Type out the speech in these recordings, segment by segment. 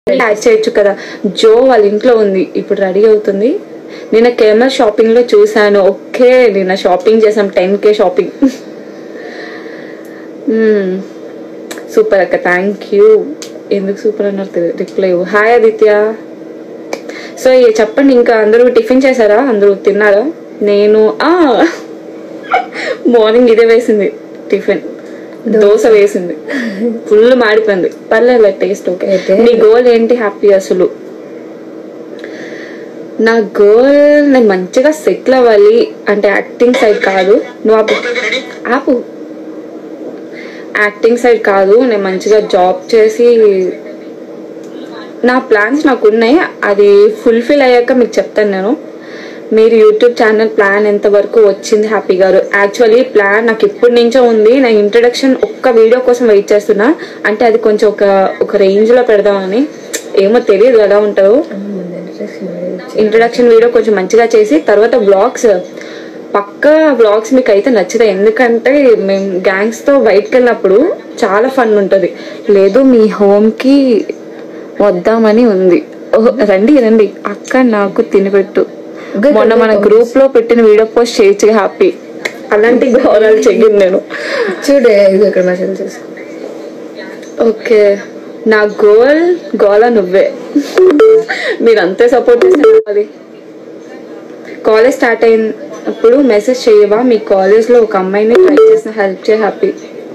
Add చేయొచ్చు కదా జో వాళ్ళ ఇంట్లో ఉంది ఇప్పుడు రెడీ అవుతుంది నిన్న కేమల్ షాపింగ్ లో చూసాను ఓకే నిన్న షాపింగ్ చేసాం టెన్ కే షాపింగ్ సూపర్ అక్క థ్యాంక్ యూ ఎందుకు సూపర్ అన్నారు రిప్లై హాయ్ ఆదిత్య సో ఇక చెప్పండి ఇంకా అందరూ టిఫిన్ చేశారా అందరూ తిన్నారా నేను ఆ మార్నింగ్ ఇదే వేసింది టిఫిన్ దోశ వేసింది ఫుల్ మాడిపోయింది పర్లేదు టేస్ట్ ఓకే అయితే? నీ గోల్ ఏంటి హ్యాపీ అసలు నా గోల్ నేను మంచిగా సెటిల్ అవ్వాలి అంటే యాక్టింగ్ సైడ్ కాదు నువ్వు ఆపు ఆపు యాక్టింగ్ సైడ్ కాదు నేను మంచిగా జాబ్ చేసి నా ప్లాన్స్ నాకు ఉన్నాయి అది ఫుల్ఫిల్ అయ్యాక మీకు చెప్తాను నేను మీరు యూట్యూబ్ ఛానల్ ప్లాన్ ఎంత వరకు వచ్చింది హ్యాపీ గారు యాక్చువల్లీ ప్లాన్ నాకు ఇప్పటి నుంచో ఉంది నా ఇంట్రడక్షన్ ఒక్క వీడియో కోసం వెయిట్ చేస్తున్నా అంటే అది కొంచెం ఒక ఒక రేంజ్ లో పెడదామని ఏమో తెలియదు ఎలా ఉంటుందో ఇంట్రడక్షన్ వీడియో కొంచెం మంచిగా చేసి తర్వాత బ్లాగ్స్ పక్క బ్లాగ్స్ మీకు అయితే నచ్చుతాయి ఎందుకంటే మేము గ్యాంగ్స్ తో బయటకు వెళ్ళినప్పుడు చాలా ఫన్ ఉంటది లేదు మీ హోమ్ కి వద్దామని ఉంది ఓహో, రండి రండి అక్క నాకు తినిపెట్టు మొన్న మన గ్రూప్ లో పెట్టిన వీడియో పోస్ట్ చేయొచ్చు హ్యాపీ అలాంటి గౌరవాలు చెయ్యను నేను చూడే ఇది ఇక్కడ మెసేజ్ చేసుకో ఓకే నా గోల్ గోల నువ్వే మీరు అంతే సపోర్ట్ చేస్తారు అది కాలేజ్ స్టార్ట్ అయినప్పుడు మెసేజ్ చేయవా మీ కాలేజ్ లో ఒక అమ్మాయిని ట్రై చేసిన హెల్ప్ చేయ హ్యాపీ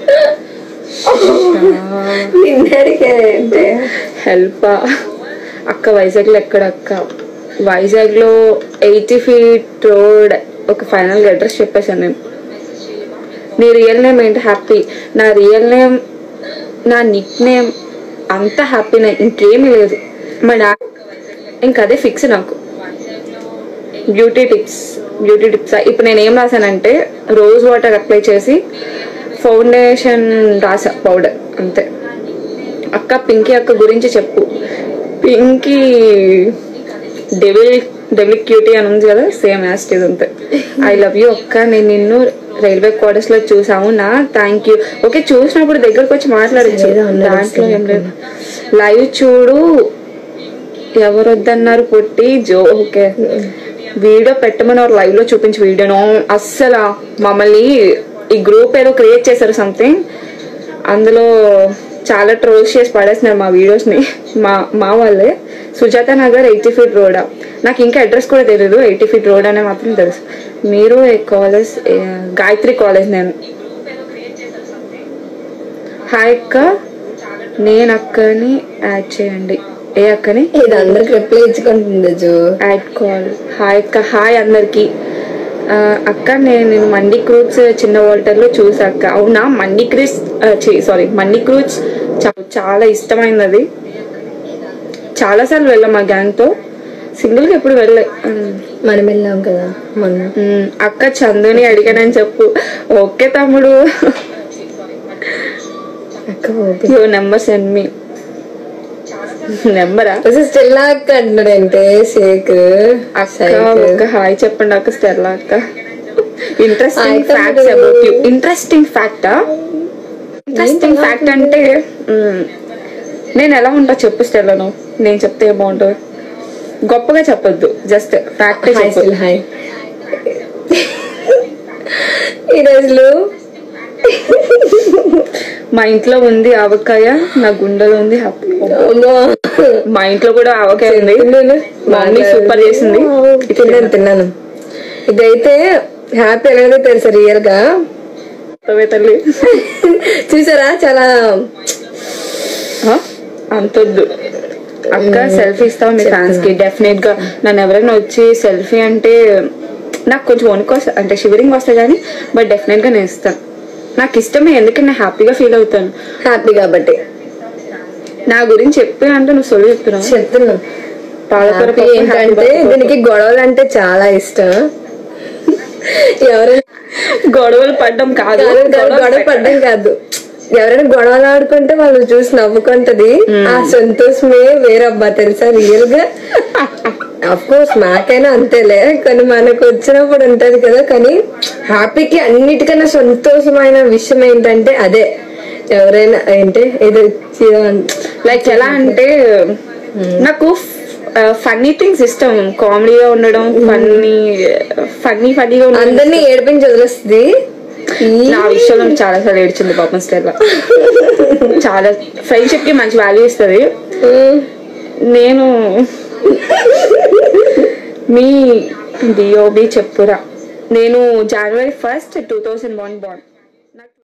నిన్నడికే అంటే హెల్ప్ అక్క వైజాగ్ లో ఎక్కడ అక్క వైజాగ్ లో ఎయిటీ ఫీట్ రోడ్ ఒక ఫైనల్ అడ్రస్ చెప్పేశాను నేను నీ రియల్ నేమ్ ఏంటి హ్యాపీ నా రియల్ నేమ్ నా నిక్ నేమ్ అంత హ్యాపీనే ఇంకేమీ లేదు మా డా ఇంకా అదే ఫిక్స్ నాకు బ్యూటీ టిప్స్ బ్యూటీ టిప్స్ ఇప్పుడు నేను ఏం రాశానంటే రోజ్ వాటర్ అప్లై చేసి ఫౌండేషన్ రాసా పౌడర్ అంతే అక్క పింకీ అక్క గురించి చెప్పు పింకీ డెవిల్ డెవిల్ క్యూటీ అని ఉంది కదా సేమ్ యాస్టీజ్ అంతే ఐ లవ్ యూ అక్క నేను నిన్ను రైల్వే క్వార్టర్స్ లో చూసాము నా థ్యాంక్ యూ ఓకే చూసినప్పుడు దగ్గరకు వచ్చి మాట్లాడచ్చు ఏదో అన్నారు దాంట్లో ఏం లేదు లైవ్ చూడు ఎవరు వద్దన్నారు పుట్టి జో ఓకే వీడియో పెట్టమని వారు లైవ్ లో చూపించి వీడియోను అస్సలు మమ్మల్ని ఈ గ్రూప్ ఏదో క్రియేట్ చేశారు సంథింగ్ అందులో చాలా ట్రోల్స్ చేసి పడేస్తున్నారు మా వీడియోస్ ని మా మా వాళ్ళే సుజాత నగర్ ఎయిటీ ఫీట్ రోడా నాకు ఇంకా అడ్రస్ కూడా తెలియదు ఎయిటీ ఫీట్ రోడ్ అనే మాత్రం తెలుసు మీరు ఏ కాలేజ్ ఏ, గాయత్రి కాలేజ్ నేను హాయ్ అక్క నేను అక్కని యాడ్ చేయండి ఏ అక్కని ఇది అందరికి రిప్లై ఇచ్చుకుంటుంది జో యాడ్ కాల్ హాయ్ అక్క హాయ్ అందరికి ఆ, అక్క నేను నేను మండి క్రూట్స్ చిన్న వాల్టర్ లో చూసా అక్క అవునా మండి క్రూట్స్ సారీ మండి క్రూట్స్ చా- చాలా ఇష్టమైనది అది చాలా సార్లు వెళ్ళాం మా గ్యాంగ్ తో సింగిల్ గా ఎప్పుడు వెళ్ళే ఉమ్. మనం వెళ్ళాం కదా మొన్న ఉమ్, అక్క చందుని అడిగానని చెప్పు ఓకే తమ్ముడు అక్క ఓకే యువర్ నెంబర్ సెండ్ మీ నెంబరా స్టిల్ అక్క అంటాడంటే షేక్ అక్క ఒక హాయ్ చెప్పండి అక్క స్టెల్లా అక్క ఇంట్రెస్టింగ్ Hi, ఫ్యాక్ట్స్ తమ్ముడు. అబౌట్ యూ ఇంట్రెస్టింగ్ ఫ్యాక్టా ఇంట్రెస్టింగ్ ఫ్యాక్ట్ అంటే మ్, నేను ఎలా ఉంటా చెప్పు స్టెల్లను నేను చెప్తే ఏం బాగుంటుంది గొప్పగా చెప్పొద్దు జస్ట్ ఫ్యాక్ట్ హాయ్ చెప్పు స్టిల్ హాయ్ ఈ రోజులు మా ఇంట్లో ఉంది ఆవకాయ నా గుండెలో ఉంది హ్యాపీ అమ్మో. మా ఇంట్లో కూడా ఆవకాయ ఉంది తిన్నాను. మమ్మీ సూపర్ చేసింది తిన్నాను తిన్నాను ఇదైతే హ్యాపీ ఎలాగో తెలుసా రియల్ గా చెప్పవే తల్లి చూసారా చాలా హ? అంతొద్దు అక్క సెల్ఫీ ఇస్తావు మీ ఫ్యాన్స్ కి డెఫినెట్ గా నన్ను ఎవరైనా వచ్చి సెల్ఫీ అంటే నాకు కొంచెం వణుకు వస్తా అంటే షివరింగ్ వస్తాయి కానీ బట్ డెఫినెట్ గా నేను ఇస్తాను నాకు ఇష్టమే ఎందుకంటే నేను హ్యాపీగా ఫీల్ అవుతాను హ్యాపీ కాబట్టి నా గురించి చెప్పి అంటే నువ్వు సొల్లు చెప్తున్నావు చెప్తున్నా పాలకూర హ్యాపీ పప్పు, ఏంటంటే happy birthday. దీనికి గొడవలు అంటే చాలా ఇష్టం ఎవరైనా గొడవలు పడ్డం కాదు కాదు, కాదు, గొడవలు గొడవ పడ్డం కాదు ఎవరైనా గొడవలు ఆడుకుంటే వాళ్ళు చూసి నవ్వుకుంటది ఆ సంతోషమే వేరబ్బా తెలుసా రియల్ గా అఫ్ కోర్స్ నాకైనా అంతేలే కానీ మనకు వచ్చినప్పుడు ఉంటది కదా కానీ హ్యాపీకి అన్నిటికన్నా సంతోషమైన విషయం ఏంటంటే అదే ఎవరైనా ఏంటి ఏదో ఇచ్చి లైక్ ఎలా అంటే నాకు ఫన్నీ థింగ్స్ ఇష్టం కామెడీగా ఉండడం ఫన్నీ ఫన్నీ ఫన్నీగా ఉండడం అందరినీ ఏడిపించి వదిలేస్తుంది నా విషయంలో చాలా సార్లు ఏడ్చింది పాపం స్టెల్లా చాలా ఫ్రెండ్షిప్ కి మంచి వాల్యూ ఇస్తుంది నేను మీ డిఓబి చెప్పురా నేను జనవరి first two thousand one bond